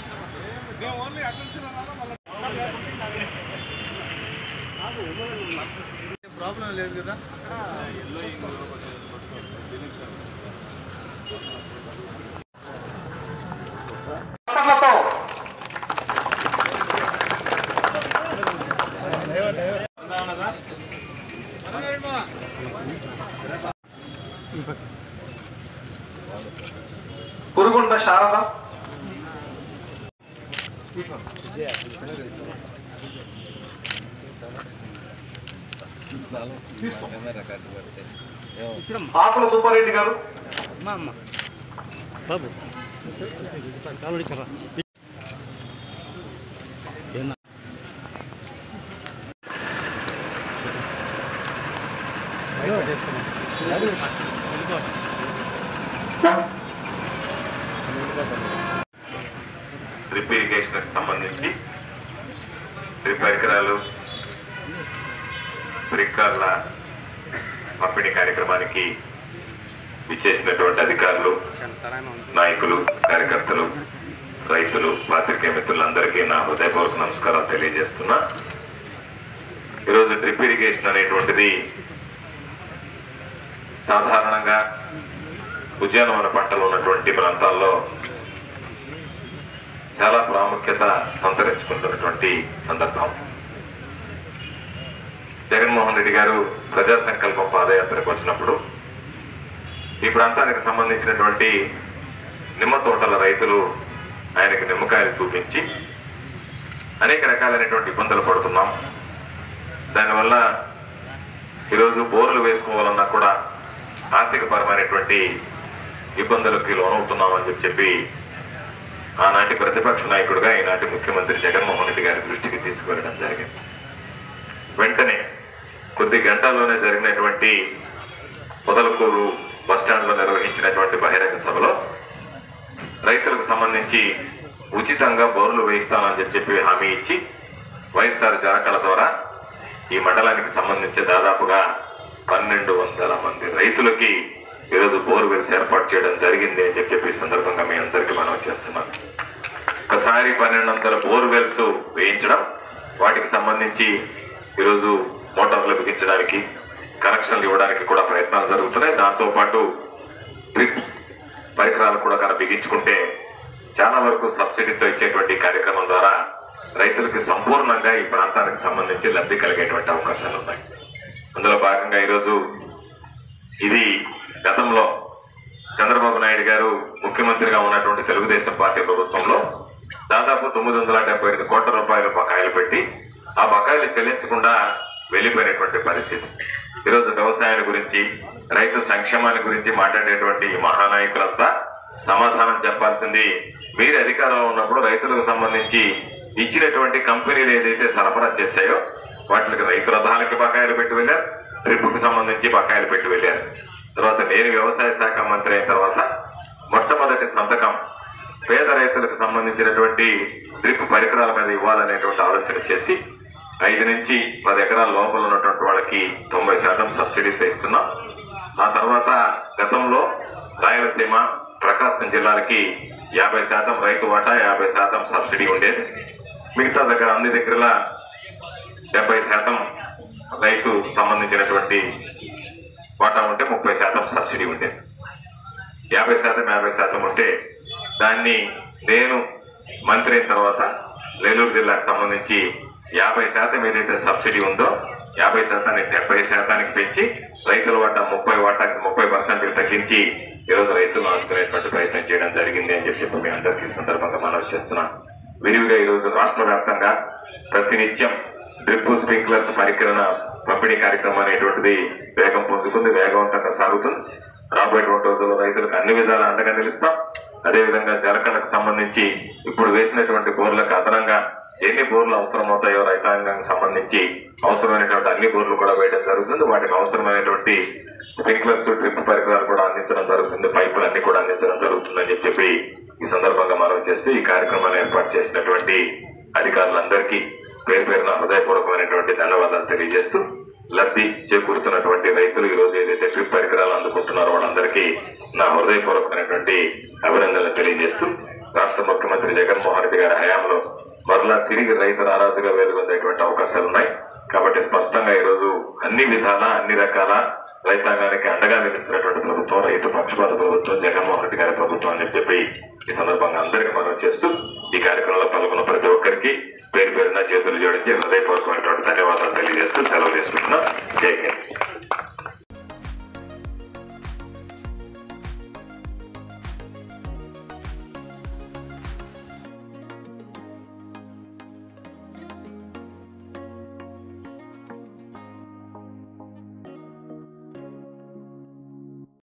problem లేదు కదా డాక్టర్లతో పురుగుండ శారద ఆకుల సుబ్బారెడ్డి గారు బాబు కాలు చెప్పరా డ్రిప్ ఇరిగేషన్ సంబంధించి డ్రిప్ పరికరాలు స్ప్రింక్లర్ల పంపిణీ కార్యక్రమానికి విచ్చేసినటువంటి అధికారులు నాయకులు కార్యకర్తలు రైతులు పాత్రికేయ మిత్రులందరికీ నా హృదయపూర్వక నమస్కారాలు తెలియజేస్తున్నా ఈరోజు డ్రిప్ ఇరిగేషన్ అనేటువంటిది సాధారణంగా ఉద్యానవన పంటలు ఉన్నటువంటి ప్రాంతాల్లో చాలా ప్రాముఖ్యత సంతరించుకుంటున్నటువంటి సందర్భం జగన్మోహన్ రెడ్డి గారు ప్రజా సంకల్పం పాదయాత్రకు వచ్చినప్పుడు ఈ ప్రాంతానికి సంబంధించినటువంటి నిమ్మ తోటల రైతులు ఆయనకి నిమ్మకాయలు చూపించి అనేక రకాలైనటువంటి ఇబ్బందులు పడుతున్నాం దానివల్ల ఈరోజు బోర్లు వేసుకోవాలన్నా కూడా ఆర్థిక పరమైనటువంటి ఇబ్బందులకి లోనవుతున్నామని చెప్పి చెప్పి ఆనాటి ప్రతిపక్ష నాయకుడిగా ఈనాటి ముఖ్యమంత్రి జగన్మోహన్ రెడ్డి గారి దృష్టికి తీసుకువెళ్ళడం జరిగింది వెంటనే కొద్ది గంటల్లోనే జరిగినటువంటి పొదలకూరు బస్టాండ్ లో నిర్వహించినటువంటి బహిరంగ సభలో రైతులకు సంబంధించి ఉచితంగా బోర్లు వేయిస్తామని చెప్పి చెప్పి హామీ ఇచ్చి వైఎస్ఆర్ జనకళ ద్వారా ఈ మండలానికి సంబంధించి దాదాపుగా పన్నెండు వందల మంది రైతులకి ఈరోజు బోర్వెల్స్ ఏర్పాటు చేయడం జరిగింది అని చెప్పి చెప్పి ఈ సందర్భంగా మీ అందరికీ మనం చేస్తున్నాం ఒకసారి పన్నెండు వందల బోర్వెల్స్ వేయించడం వాటికి సంబంధించి ఈరోజు మోటార్లు బిగించడానికి కనెక్షన్లు ఇవ్వడానికి కూడా ప్రయత్నాలు జరుగుతున్నాయి దాంతో పాటు డ్రిప్ పరికరాలు కూడా కనుక బిగించుకుంటే చాలా వరకు సబ్సిడీతో ఇచ్చేటువంటి కార్యక్రమం ద్వారా రైతులకు సంపూర్ణంగా ఈ ప్రాంతానికి సంబంధించి లబ్ధి కలిగేటువంటి అవకాశాలు ఉన్నాయి అందులో భాగంగా ఈరోజు ఇది గతంలో చంద్రబాబు నాయుడు గారు ముఖ్యమంత్రిగా ఉన్నటువంటి తెలుగుదేశం పార్టీ ప్రభుత్వంలో దాదాపు తొమ్మిది వందల డెబ్బై ఐదు కోట్ల రూపాయలు బకాయిలు పెట్టి ఆ బకాయిలు చెల్లించకుండా వెళ్లిపోయినటువంటి పరిస్థితి ఈరోజు వ్యవసాయాల గురించి రైతు సంక్షేమాల గురించి మాట్లాడేటువంటి ఈ మహానాయకులంతా సమాధానం చెప్పాల్సింది మీరు అధికారంలో ఉన్నప్పుడు రైతులకు సంబంధించి ఇచ్చినటువంటి కంపెనీలు ఏదైతే సరఫరా చేశాయో వాటికి రైతు రథాలకి బకాయిలు పెట్టి వెళ్ళారు డ్రిప్కు సంబంధించి బకాయిలు పెట్టి వెళ్ళారు తర్వాత నేను వ్యవసాయ శాఖ మంత్రి అయిన తర్వాత మొట్టమొదటి సంతకం పేద రైతులకు సంబంధించినటువంటి డ్రిప్ పరికరాల మీద ఇవ్వాలనేటువంటి ఆలోచన చేసి ఐదు నుంచి పది ఎకరాల లోపల ఉన్నటువంటి వాళ్ళకి తొంభై శాతం సబ్సిడీస్ ఇస్తున్నాం ఆ తర్వాత గతంలో రాయలసీమ ప్రకాశం జిల్లాలకి యాభై శాతం రైతు వాటా యాభై శాతం సబ్సిడీ ఉండేది మిగతా దగ్గర అన్ని దగ్గర డెబ్బై శాతం రైతు సంబంధించినటువంటి వాటా ఉంటే ముప్పై శాతం సబ్సిడీ ఉండేది యాభై శాతం యాభై శాతం ఉంటే దాన్ని నేను మంత్రి అయిన తర్వాత నెల్లూరు జిల్లాకు సంబంధించి యాభై శాతం ఏదైతే సబ్సిడీ ఉందో యాభై శాతానికి డెబ్బై శాతానికి పెంచి రైతుల వాటా ముప్పై వాటాకి ముప్పై పర్సెంట్ తగ్గించి ఈరోజు రైతులు ఆదుకునేటువంటి ప్రయత్నం చేయడం జరిగింది అని చెప్పి మీ అందరికీ ఈ సందర్భంగా మనం చేస్తున్నాం విరివిగా ఈరోజు రాష్ట్ర వ్యాప్తంగా ప్రతినిత్యం డ్రిప్ స్ప్రింక్లర్స్ పరికరణ పంపిణీ కార్యక్రమం అనేటువంటిది వేగం పొందుతుంది వేగవంతంగా సాగుతుంది రాబోయేటువంటి రోజుల్లో రైతులకు అన్ని విధాలా అండగా నిలుస్తాం అదేవిధంగా జలకళకు సంబంధించి ఇప్పుడు వేసినటువంటి బోర్లకు అదనంగా ఎన్ని బోర్లు అవసరం అవుతాయో రైతాంగానికి సంబంధించి అవసరమైనటువంటి అన్ని బోర్లు కూడా వేయడం జరుగుతుంది వాటికి అవసరమైనటువంటి స్ప్రింక్లర్స్ డ్రిప్ పరికరాలు కూడా అందించడం జరుగుతుంది పైపులు అన్ని కూడా అందించడం జరుగుతుందని చెప్పి ఈ సందర్భంగా మనం చేస్తూ ఈ కార్యక్రమాన్ని ఏర్పాటు చేసినటువంటి అధికారులందరికీ పేరు పేరున హృదయపూర్వకమైనటువంటి ధన్యవాదాలు తెలియజేస్తూ లబ్ధి చేకూరుతున్నటువంటి రైతులు ఈ రోజు ఏదైతే డ్రిప్ పరికరాలు అందుకుంటున్నారో వాళ్ళందరికీ నా హృదయపూర్వకమైనటువంటి అభినందనలు తెలియజేస్తూ రాష్ట్ర ముఖ్యమంత్రి జగన్మోహన్ రెడ్డి గారి హయాంలో మరలా తిరిగి రైతు నారాజుగా వెలుగొందేటువంటి అవకాశాలు ఉన్నాయి కాబట్టి స్పష్టంగా ఈరోజు అన్ని విధాల అన్ని రకాల రైతాంగానికి అండగా నిలుస్తున్నటువంటి ప్రభుత్వం రైతు పక్షపాత ప్రభుత్వం జగన్మోహన్ రెడ్డి గారి ప్రభుత్వం అని చెప్పి ఈ సందర్భంగా అందరికీ మనం చేస్తూ ఈ కార్యక్రమంలో పాల్గొన్న ప్రతి ఒక్కరికి పేరు పేరున చేతులు జోడించి హృదయపూర్వకమైనటువంటి ధన్యవాదాలు తెలియజేస్తూ సెలవు తీసుకుంటున్నా జై హింద్